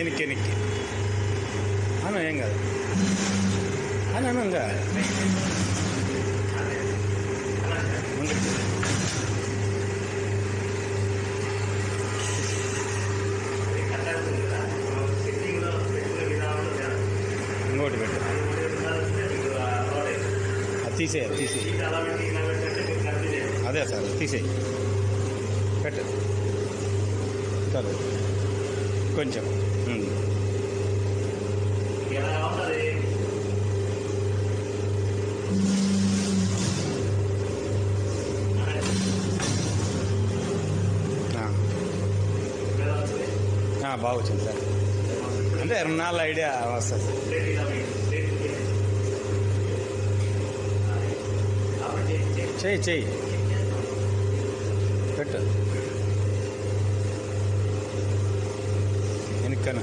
ఎనిక్కి ఎనిక్కి అను ఏం కాదు అని అను ఇంకా ముందుకు. ఇంకోటి పెట్టు అది తీసేయి అది తీసేయి అదే సార్ తీసేయి పెట్టు చాలు కొంచెం ఉమ్. ఆ. ఆ, బాగా వచ్చింది సార్ అంటే నాలుగు ఐడియా వస్తుంది చెయ్యి చెయ్యి పెట్టు వెనక్కన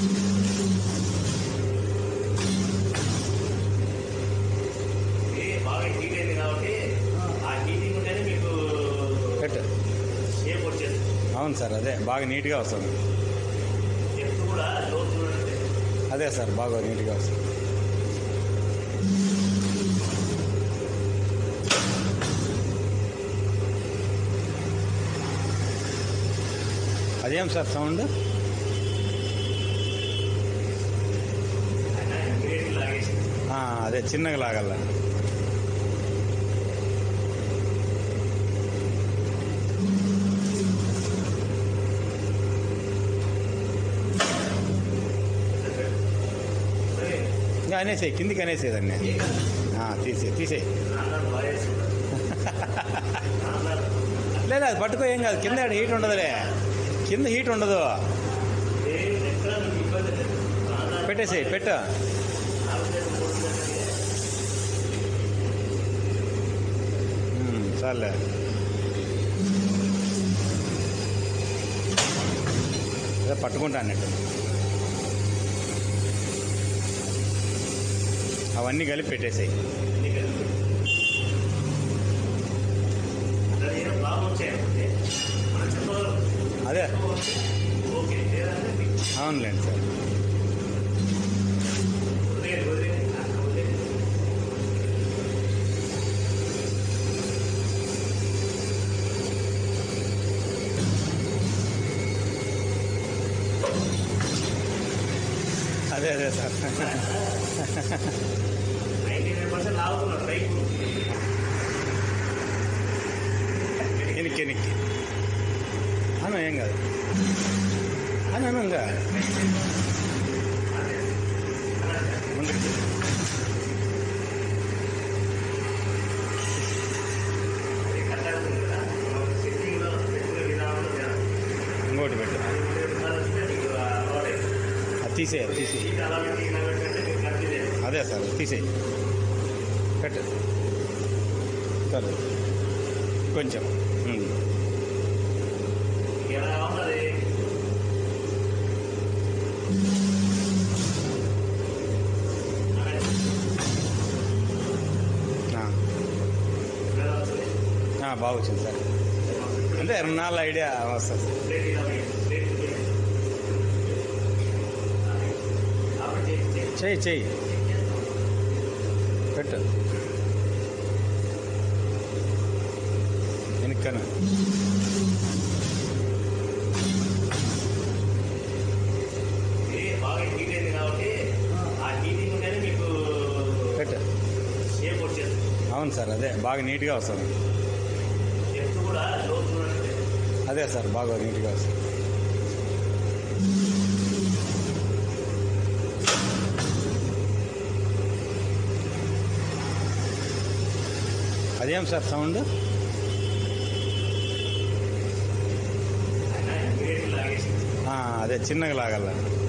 బాగా హీట్ అయింది కాబట్టి ఆ హీటింగ్ ఉంటేనే మీకు పెట్టు షేప్ వచ్చేస్తుంది అవును సార్ అదే బాగా నీట్గా వస్తుంది డెప్త్ కూడా లో చూడండి అదే సార్ బాగా నీట్గా వస్తుంది అదేం సార్ సౌండ్ ఆయన ఇమీడియట్ లాగేసి ఆ, అదే చిన్నగా లాగల సరే ఇంకా అనేసేయి కిందికి అనేసేయి దాన్ని ఆ, తీసేయి తీసేయి నాన్నగారు బాగా చేస్తున్నారు నాన్నగారు లేదా అది పట్టుకో ఏం కాదు కింద హీట్ ఉండదులే కింద హీట్ ఉండదు ఏ ఎక్కడ మీకు ఇబ్బంది లేదు నాన్నగారు పెట్టేసేయి పెట్టు ఆవిడ పోతుందంటే ఉమ్, చాలే అదే పట్టుకుంటా అన్నట్టు అవన్నీ కలిపి పెట్టేసాయి అన్ని కలిపి అక్కడ ఏదో ప్రాబ్లం వచ్చాయంటే మనం చెప్పగలం అదే ఓకే లేదంటే మీకు అవునులేండి సార్ వదిలేయండి వదిలేయండి నాకు వదిలేయండి అదే అదే సార్ నైంటీ నైన్ పర్సెంట్ లాగుతున్నారు రైట్ ఎనిక్కి ఎనిక్కి అను ఏం కాదు అని అను ఇంకా ముందుకు. అది కరెక్ట్ అవుతుంది కదా సెట్టింగ్లో పెట్టుకునే విధానంలో తేడా. ఇంకోటి పెట్టు అది ఉండే విధానం వస్తే మీకు అలవాటు అవుతుంది. అది తీసేయి అది తీసేయి సీట్ అలా పెట్టి ఇలా పెట్టంటే మీకు కరెక్ట్ లేదు అదే సార్ తీసేయి పెట్టు చాలు కొంచెం ఉమ్. ఎలా కావాలి ఆ. ఆ, బాగా వచ్చింది సార్ అంటే నాలుగు ఐడియా వస్తుంది ప్లేట్ ఇలా వేయండి. ప్లేట్ వేయండి. కాబట్టి చేసి- చేసి- చెయ్యి చెయ్యి పెట్టు వెనక్కన ఇది బాగా హీట్ అయింది కాబట్టి ఆ హీటింగ్ ఉంటేనే మీకు పెట్టు షేప్ వచ్చేస్తుంది అవును సార్ అదే బాగా నీట్గా వస్తుంది డెప్త్ కూడా లో చూడండి అదే సార్ బాగా నీట్గా వస్తుంది అదేం సార్ సౌండ్ ఆయన ఇమీడియట్ లాగేసి ఆ, అదే చిన్నగా లాగల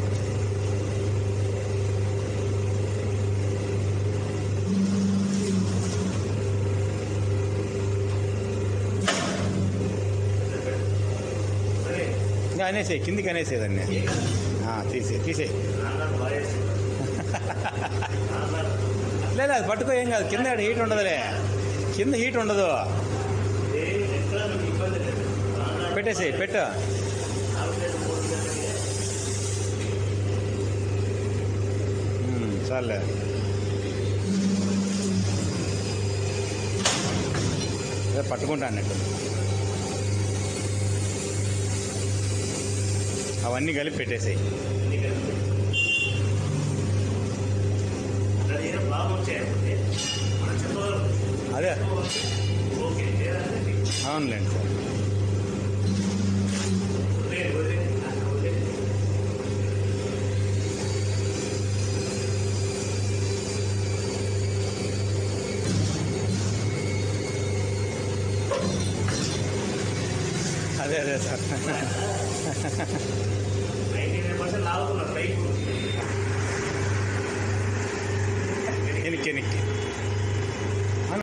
సరే ఇంకా అనేసేయి కిందికి అనేసేదాన్ని తీసే తీసేయి నాన్నగారు బాగా చేస్తున్నారు నాన్నగారు లేదా అది పట్టుకో ఏం కాదు కింద హీట్ ఉండదులే కింద హీట్ ఉండదు ఏ ఎక్కడ మీకు ఇబ్బంది లేదు నాన్నగారు పెట్టేసేయి పెట్టు ఆవిడ పోతుందంటే చాలే అదే పట్టుకుంటా అన్నట్టు అవన్నీ కలిపి పెట్టేసాయి అన్ని కలిపి. అది ఏదో బాగా వచ్చాయంటే మనం చెప్పగలం అదే ఓకే లేదంటే అవునులేండి సార్ వదిలేదు వదిలేదు వదిలేదు అదే అదే సార్ నైన్టీ నైన్ పర్సెంట్ లాగుతున్నారు పైకి ఎనికి ఎనికి